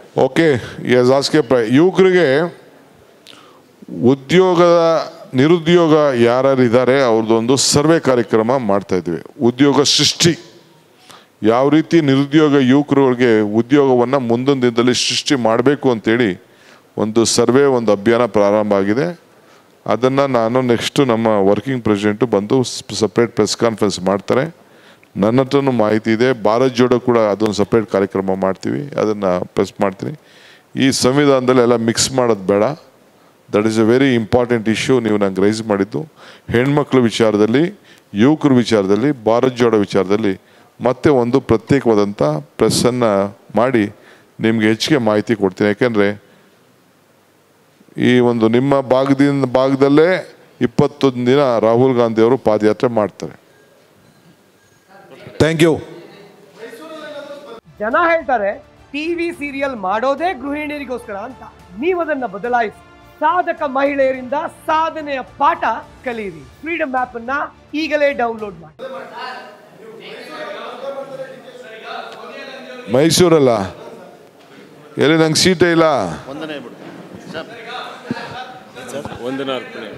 okay yes ಆಸ್ಕೆ ಪ್ರೈ ಯುವಕರಿಗೆ ಉದ್ಯೋಗದ ನಿರುದ್ಯೋಗ ಯಾರ್ಯಾರು ಇದ್ದಾರೆ ಅವ್ರದ್ದೊಂದು ಸರ್ವೆ ಕಾರ್ಯಕ್ರಮ ಮಾಡ್ತಾ ಇದ್ವಿ ಉದ್ಯೋಗ ಸೃಷ್ಟಿ ಯಾವ ರೀತಿ ನಿರುದ್ಯೋಗ ಯುವಕರಿಗೆ ಉದ್ಯೋಗವನ್ನು ಮುಂದೊಂದು ದಿನದಲ್ಲಿ ಸೃಷ್ಟಿ ಮಾಡಬೇಕು ಅಂತೇಳಿ ಒಂದು ಸರ್ವೆ ಒಂದು ಅಭಿಯಾನ ಪ್ರಾರಂಭ ಆಗಿದೆ ಅದನ್ನು ನಾನು ನೆಕ್ಸ್ಟು ನಮ್ಮ ವರ್ಕಿಂಗ್ ಪ್ರೆಸಿಡೆಂಟು ಬಂದು ಸಪ್ರೇಟ್ ಪ್ರೆಸ್ ಕಾನ್ಫರೆನ್ಸ್ ಮಾಡ್ತಾರೆ ನನ್ನ ಹತ್ರನೂ ಮಾಹಿತಿ ಇದೆ ಭಾರತ್ ಜೋಡೋ ಕೂಡ ಅದೊಂದು ಸಪ್ರೇಟ್ ಕಾರ್ಯಕ್ರಮ ಮಾಡ್ತೀವಿ ಅದನ್ನು ಪ್ರೆಸ್ ಮಾಡ್ತೀನಿ ಈ ಸಂವಿಧಾನದಲ್ಲಿ ಎಲ್ಲ ಮಿಕ್ಸ್ ಮಾಡೋದು ಬೇಡ that is a very important issue ನೀವು ನಂಗೆ ರೈಸ್ ಮಾಡಿದ್ದು ಹೆಣ್ಮಕ್ಳ ವಿಚಾರದಲ್ಲಿ ಯುವಕರ ವಿಚಾರದಲ್ಲಿ ಭಾರತ್ ಜೋಡೋ ವಿಚಾರದಲ್ಲಿ ಮತ್ತೆ ಒಂದು ಪ್ರತ್ಯೇಕವಾದಂಥ ಪ್ರೆಸ್ಸನ್ನು ಮಾಡಿ ನಿಮಗೆ ಹೆಚ್ಚಿಗೆ ಮಾಹಿತಿ ಕೊಡ್ತೀನಿ ಯಾಕೆಂದರೆ ಈ ಒಂದು ನಿಮ್ಮ ಭಾಗದಿಂದ ಭಾಗದಲ್ಲೇ ಇಪ್ಪತ್ತೊಂದು ದಿನ ರಾಹುಲ್ ಗಾಂಧಿ ಅವರು ಪಾದಯಾತ್ರೆ ಮಾಡ್ತಾರೆ ಥ್ಯಾಂಕ್ ಯು ಜನ ಹೇಳ್ತಾರೆ ಟಿವಿ ಸೀರಿಯಲ್ ಮಾಡೋದೇ ಗೃಹಿಣಿಯರಿಗೋಸ್ಕರ ಅಂತ ನೀವು ಅದನ್ನ ಬದಲಾಯಿಸಿ ಸಾಧಕ ಮಹಿಳೆಯರಿಂದ ಸಾಧನೆಯ ಪಾಠ ಕಲಿಯಿರಿ ಫ್ರೀಡಮ್ ಆಪ್ ಅನ್ನ ಈಗಲೇ ಡೌನ್ಲೋಡ್ ಮಾಡಿ ಮೈಸೂರಲ್ಲ ಎಲ್ಲಿ ನಂಗೆ ಸೀಟೇ ಇಲ್ಲ ಒಂದನೇ ಬಿಡು ವಂದನಾ ಅರ್ಪಣೆ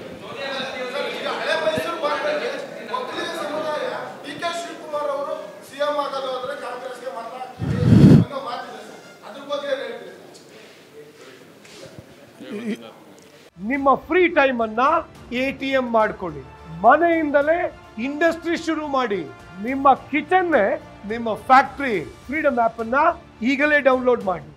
ಡಿ ಕೆ ಶಿವಕುಮಾರ್ ಅವರು ಸಿಎಂ ಆಗೋದಾದ್ರೆ ಕಾಂಗ್ರೆಸ್ಗೆ ಮತ ಹಾಕ್ತೀವಿ ಅನ್ನೋ ಮಾತಿದೆ ಸರ್ ಅದ್ರ ಬಗ್ಗೆ ಏನ್ ಹೇಳ್ತೀರಿ ನಿಮ್ಮ ಫ್ರೀ ಟೈಮ್ ಅನ್ನ ಎ ಟಿ ಎಂ ಮಾಡ್ಕೊಳ್ಳಿ ಮನೆಯಿಂದಲೇ ಇಂಡಸ್ಟ್ರಿ ಶುರು ಮಾಡಿ ನಿಮ್ಮ ಕಿಚನ್ ನಿಮ್ಮ ಫ್ಯಾಕ್ಟ್ರಿ ಫ್ರೀಡಮ್ ಆಪ್ ಅನ್ನ ಈಗಲೇ ಡೌನ್ಲೋಡ್ ಮಾಡಿ